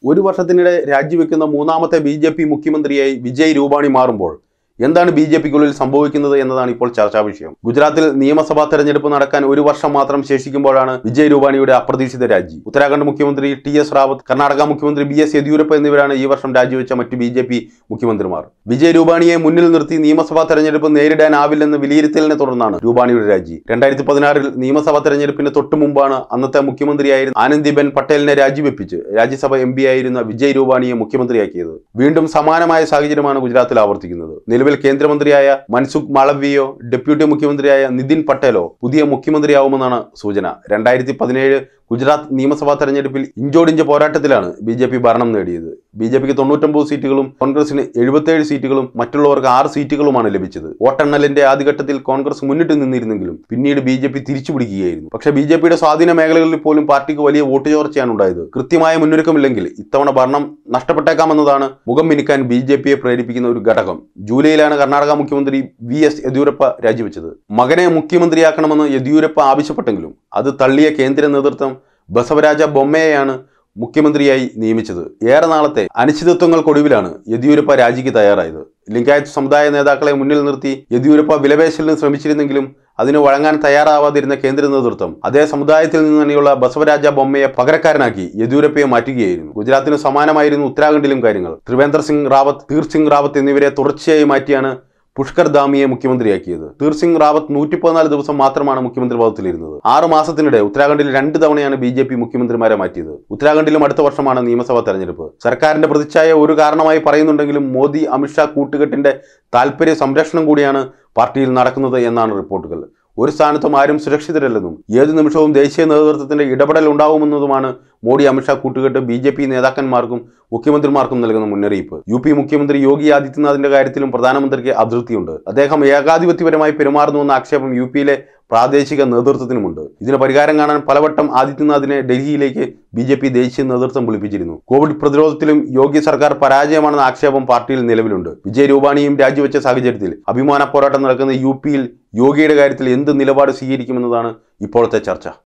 ഒരു വർഷത്തിനിടെ രാജിവെക്കുന്ന മൂന്നാമത്തെ ബി ജെ പി മുഖ്യമന്ത്രിയായി വിജയ് രൂപാണി മാറുമ്പോൾ എന്താണ് ബി ജെ പിക്കുള്ളിൽ സംഭവിക്കുന്നത് എന്നതാണ് ഇപ്പോൾ ചർച്ചാ വിഷയം ഗുജറാത്തിൽ നിയമസഭാ തെരഞ്ഞെടുപ്പ് നടക്കാൻ ഒരു വർഷം മാത്രം ശേഷിക്കുമ്പോഴാണ് വിജയ് രൂപാണിയുടെ അപ്രതീക്ഷിത രാജി ഉത്തരാഖണ്ഡ് മുഖ്യമന്ത്രി ടി എസ് റാവത്ത് കർണാടക മുഖ്യമന്ത്രി ബി എസ് യെദ്യൂരപ്പ എന്നിവരാണ് ഈ വർഷം രാജിവെച്ച മറ്റ് ബി ജെ പി മുഖ്യമന്ത്രിമാർ വിജയ് രൂപാണിയെ മുന്നിൽ നിർത്തി നിയമസഭാ തെരഞ്ഞെടുപ്പ് നേരിടാനാവില്ലെന്ന് വിലയിരുത്തലിനെ തുടർന്നാണ് രൂപാണിയുടെ രാജി രണ്ടായിരത്തി പതിനാറിൽ നിയമസഭാ തെരഞ്ഞെടുപ്പിന് തൊട്ടു മുമ്പാണ് അന്നത്തെ മുഖ്യമന്ത്രിയായിരുന്ന ആനന്ദിബെൻ പട്ടേലിനെ രാജിവെപ്പിച്ച് രാജ്യസഭ എം പി ആയിരുന്ന വിജയ് രൂപാണിയെ മുഖ്യമന്ത്രിയാക്കിയത് വീണ്ടും സമാനമായ സാഹചര്യമാണ് ഗുജറാത്തിൽ ആവർത്തിക്കുന്നത് നിലവിൽ കേന്ദ്രമന്ത്രിയായ മൻസുഖ് മാളവ്യയോ ഡെപ്യൂട്ടി മുഖ്യമന്ത്രിയായ നിതിൻ പട്ടേലോ പുതിയ മുഖ്യമന്ത്രിയാവുമെന്നാണ് സൂചന രണ്ടായിരത്തി പതിനേഴ് ഗുജറാത്ത് നിയമസഭാ തെരഞ്ഞെടുപ്പിൽ ഇഞ്ചോടിഞ്ച് പോരാട്ടത്തിലാണ് ബി ജെ പി ഭരണം നേടിയത് ബി ജെ പിക്ക് തൊണ്ണൂറ്റൊമ്പത് സീറ്റുകളും കോൺഗ്രസിന് എഴുപത്തേഴ് സീറ്റുകളും മറ്റുള്ളവർക്ക് ആറ് സീറ്റുകളുമാണ് ലഭിച്ചത് വോട്ടെണ്ണലിന്റെ ആദ്യഘട്ടത്തിൽ കോൺഗ്രസ് മുന്നിട്ട് നിന്നിരുന്നെങ്കിലും പിന്നീട് ബി ജെ പി തിരിച്ചുപിടിക്കുകയായിരുന്നു പക്ഷേ ബി ജെ പിയുടെ സ്വാധീന മേഖലകളിൽ പോലും പാർട്ടിക്ക് വലിയ വോട്ട് ചോർച്ചയാണ് ഉണ്ടായത് കൃത്യമായ മുന്നൊരുക്കമില്ലെങ്കിൽ ഇത്തവണ ഭരണം നഷ്ടപ്പെട്ടേക്കാമെന്നതാണ് മുഖം മിനുക്കാൻ ബി ജെ പിയെ പ്രേരിപ്പിക്കുന്ന ഒരു ഘടകം ജൂലൈയിലാണ് കർണാടക മുഖ്യമന്ത്രി വി എസ് യെദ്യൂരപ്പ രാജിവെച്ചത് മകനെ മുഖ്യമന്ത്രിയാക്കണമെന്ന് യെദ്യൂരപ്പ ആവശ്യപ്പെട്ടെങ്കിലും അത് തള്ളിയ കേന്ദ്ര നേതൃത്വം ബസവരാജ ബൊമ്മയെയാണ് മുഖ്യമന്ത്രിയായി നിയമിച്ചത് ഏറെ നാളത്തെ അനിശ്ചിതത്വങ്ങൾക്കൊടുവിലാണ് യെദ്യൂരപ്പ രാജിക്ക് തയ്യാറായത് ലിംഗായത്ത് സമുദായ നേതാക്കളെ മുന്നിൽ നിർത്തി യെദ്യൂരപ്പ വിലപേശലിന് ശ്രമിച്ചിരുന്നെങ്കിലും അതിന് വഴങ്ങാൻ തയ്യാറാവാതിരുന്ന കേന്ദ്ര നേതൃത്വം അതേ സമുദായത്തിൽ നിന്ന് തന്നെയുള്ള ബസവരാജ ബൊമ്മയെ പകരക്കാരനാക്കി യെദ്യൂരപ്പയെ മാറ്റുകയായിരുന്നു ഗുജറാത്തിന് സമാനമായിരുന്നു ഉത്തരാഖണ്ഡിലും കാര്യങ്ങൾ ത്രിവേന്ദ്ര സിംഗ് റാവത്ത് തീർ സിംഗ് റാവത്ത് എന്നിവരെ തുടർച്ചയായി മാറ്റിയാണ് പുഷ്കർ ധാമിയെ മുഖ്യമന്ത്രിയാക്കിയത് തീർ സിംഗ് റാവത്ത് നൂറ്റി പതിനാല് ദിവസം മാത്രമാണ് മുഖ്യമന്ത്രി പദത്തിലിരുന്നത് ആറ് മാസത്തിനിടെ ഉത്തരാഖണ്ഡിൽ രണ്ട് തവണയാണ് ബി ജെ പി മുഖ്യമന്ത്രിമാരെ മാറ്റിയത് ഉത്തരാഖണ്ഡിലും അടുത്ത വർഷമാണ് നിയമസഭാ തെരഞ്ഞെടുപ്പ് സർക്കാരിന്റെ പ്രതിച്ഛായ ഒരു കാരണമായി പറയുന്നുണ്ടെങ്കിലും മോദി അമിത്ഷാ കൂട്ടുകെട്ടിന്റെ താല്പര്യ സംരക്ഷണം കൂടിയാണ് പാർട്ടിയിൽ നടക്കുന്നത് എന്നാണ് റിപ്പോർട്ടുകൾ ഒരു സ്ഥാനത്തും ആരും സുരക്ഷിതരല്ലെന്നും ഏത് നിമിഷവും ദേശീയ നേതൃത്വത്തിന്റെ ഇടപെടൽ ഉണ്ടാവുമെന്നതുമാണ് മോഡി അമിത്ഷാ കൂട്ടുകെട്ട് ബി ജെ പി നേതാക്കന്മാർക്കും മുഖ്യമന്ത്രിമാർക്കും നൽകുന്ന മുന്നറിയിപ്പ് യു പി മുഖ്യമന്ത്രി യോഗി ആദിത്യനാഥിന്റെ കാര്യത്തിലും പ്രധാനമന്ത്രിക്ക് അതൃപ്തിയുണ്ട് അദ്ദേഹം ഏകാധിപത്യപരമായി പെരുമാറുന്നുവെന്ന ആക്ഷേപം യു പിയിലെ പ്രാദേശിക നേതൃത്വത്തിനുമുണ്ട് ഇതിന് പരിഹാരം കാണാൻ പലവട്ടം ആദിത്യനാഥിനെ ഡൽഹിയിലേക്ക് ബി ജെ പി ദേശീയ നേതൃത്വം വിളിപ്പിച്ചിരുന്നു കോവിഡ് പ്രതിരോധത്തിലും യോഗ്യ സർക്കാർ പരാജയമാണെന്ന ആക്ഷേപം പാർട്ടിയിൽ നിലവിലുണ്ട് വിജയ് രൂപാണിയും രാജിവെച്ച സാഹചര്യത്തിൽ അഭിമാന പോരാട്ടം നടക്കുന്ന യു പിയിൽ യോഗിയുടെ കാര്യത്തിൽ എന്ത് നിലപാട് സ്വീകരിക്കുമെന്നതാണ് ഇപ്പോഴത്തെ ചർച്ച